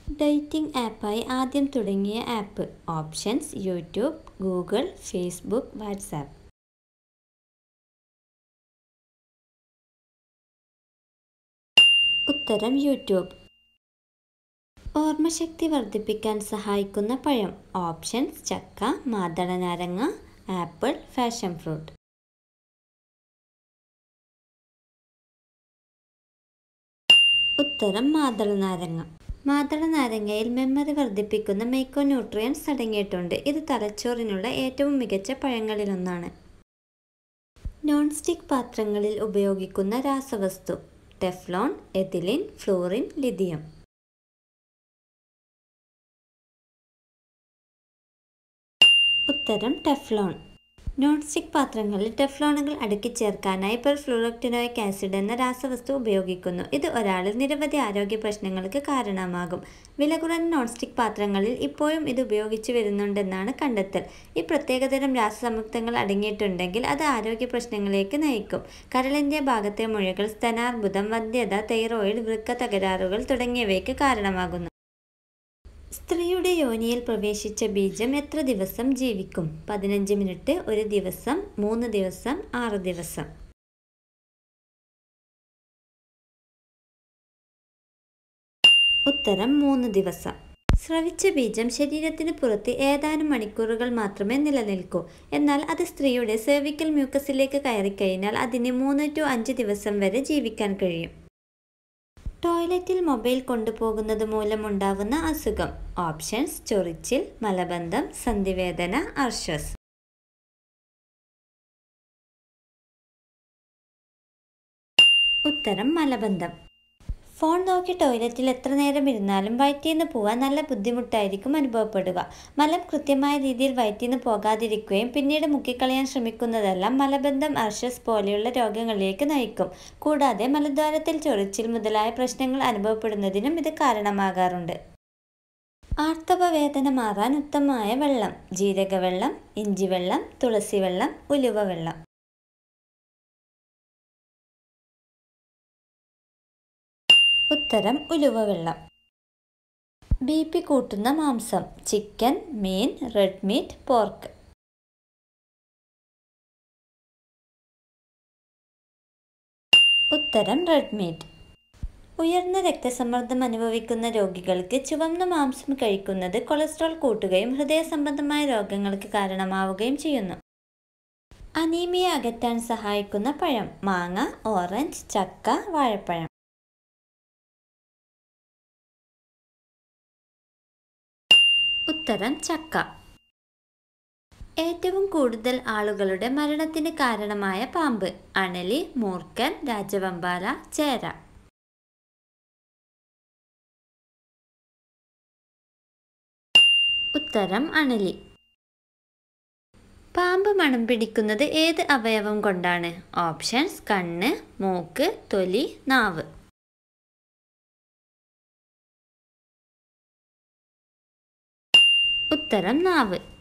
dating ആപ്പായി ആദ്യം തുടങ്ങിയ app options YouTube Google Facebook WhatsApp ഉത്തരം യൂട്യൂബ് ഓർമ്മശക്തി വർദ്ധിപ്പിക്കാൻ സഹായിക്കുന്ന പഴം ഓപ്ഷൻസ് ചക്ക മാതളനാരങ്ങ ആപ്പിൾ ഫാഷൻ ഫ്രൂട്ട് ഉത്തരം മാതളനാരങ്ങ മാതളനാരങ്ങയിൽ മെമ്മറി വർദ്ധിപ്പിക്കുന്ന മൈക്രോന്യൂട്രിയൻസ് അടങ്ങിയിട്ടുണ്ട് ഇത് തലച്ചോറിനുള്ള ഏറ്റവും മികച്ച പഴങ്ങളിലൊന്നാണ് നോൺ സ്റ്റിക്ക് പാത്രങ്ങളിൽ ഉപയോഗിക്കുന്ന രാസവസ്തു ടെഫ്ലോൺ എഥിലിൻ ഫ്ലോറിൻ ലിഥിയം ഉത്തരം ടെഫ്ലോൺ നോൺ സ്റ്റിക്ക് പാത്രങ്ങളിൽ ടെഫ്ലോണുകൾ അടുക്കി ചേർക്കാനായി പെർഫ്ലൂറക്ടിനോയിക് ആസിഡ് എന്ന രാസവസ്തു ഉപയോഗിക്കുന്നു ഇത് ഒരാളിൽ നിരവധി ആരോഗ്യ പ്രശ്നങ്ങൾക്ക് കാരണമാകും വില കുറഞ്ഞ നോൺ സ്റ്റിക്ക് പാത്രങ്ങളിൽ ഇപ്പോഴും ഇത് ഉപയോഗിച്ചു വരുന്നുണ്ടെന്നാണ് കണ്ടെത്തൽ ഈ പ്രത്യേകതരം രാസസംയുക്തങ്ങൾ അടങ്ങിയിട്ടുണ്ടെങ്കിൽ അത് ആരോഗ്യ പ്രശ്നങ്ങളിലേക്ക് നയിക്കും കരളിൻ്റെ ഭാഗത്തെ മുഴകൾ സ്തനാർബുദം വന്ധ്യത തൈറോയിഡ് വൃക്ക തകരാറുകൾ തുടങ്ങിയവയ്ക്ക് കാരണമാകുന്നു സ്ത്രീയുടെ യോനിയിൽ പ്രവേശിച്ച ബീജം എത്ര ദിവസം ജീവിക്കും പതിനഞ്ച് മിനിറ്റ് ഒരു ദിവസം മൂന്ന് ദിവസം ആറ് ദിവസം ഉത്തരം മൂന്ന് ദിവസം സ്രവിച്ച ബീജം ശരീരത്തിന് പുറത്ത് ഏതാനും മണിക്കൂറുകൾ മാത്രമേ നിലനിൽക്കൂ എന്നാൽ അത് സ്ത്രീയുടെ സെർവിക്കൽ മ്യൂക്കസിലേക്ക് കയറിക്കഴിഞ്ഞാൽ അതിന് മൂന്ന് ടു അഞ്ച് ദിവസം വരെ ജീവിക്കാൻ കഴിയും ടോയ്ലറ്റിൽ മൊബൈൽ കൊണ്ടുപോകുന്നത് മൂലമുണ്ടാവുന്ന അസുഖം ഓപ്ഷൻസ് ചൊറിച്ചിൽ മലബന്ധം സന്ധിവേദന അർഷസ് ഉത്തരം മലബന്ധം ഫോൺ നോക്കി ടോയ്ലറ്റിൽ എത്ര നേരം ഇരുന്നാലും വയറ്റിൽ നിന്ന് പോകാൻ നല്ല ബുദ്ധിമുട്ടായിരിക്കും അനുഭവപ്പെടുക മലം കൃത്യമായ രീതിയിൽ വയറ്റിൽ നിന്ന് പോകാതിരിക്കുകയും പിന്നീട് മുക്കിക്കളയാൻ ശ്രമിക്കുന്നതെല്ലാം മലബന്ധം അർഷസ് പോലെയുള്ള രോഗങ്ങളിലേക്ക് നയിക്കും കൂടാതെ മലദ്വാരത്തിൽ ചൊറിച്ചിൽ മുതലായ പ്രശ്നങ്ങൾ അനുഭവപ്പെടുന്നതിനും ഇത് കാരണമാകാറുണ്ട് ആർത്തവ വേദന മാറാൻ ഉത്തമമായ വെള്ളം ജീരകവെള്ളം ഇഞ്ചിവെള്ളം തുളസിവെള്ളം ഉലുവ വെള്ളം ഉത്തരം ഉലുവ വെള്ളം ബി പി കൂട്ടുന്ന മാംസം ചിക്കൻ മീൻ റെഡ് മീറ്റ് പോർക്ക് ഉത്തരം റെഡ് മീറ്റ് ഉയർന്ന രക്തസമ്മർദ്ദം അനുഭവിക്കുന്ന രോഗികൾക്ക് ചുവന്ന മാംസം കഴിക്കുന്നത് കൊളസ്ട്രോൾ കൂട്ടുകയും ഹൃദയ സംബന്ധമായ രോഗങ്ങൾക്ക് കാരണമാവുകയും ചെയ്യുന്നു അനീമിയ അകറ്റാൻ സഹായിക്കുന്ന പഴം മാങ്ങ ഓറഞ്ച് ചക്ക വാഴപ്പഴം ഉത്തരം ചക്ക ഏറ്റവും കൂടുതൽ ആളുകളുടെ മരണത്തിന് കാരണമായ പാമ്പ് അണലി മൂർക്കൻ രാജവമ്പാല ചേര ഉത്തരം അണലി പാമ്പ് മണം പിടിക്കുന്നത് ഏത് അവയവം കൊണ്ടാണ് ഓപ്ഷൻസ് കണ്ണ് മൂക്ക് തൊലി നാവ് ഉത്തരം നാവ്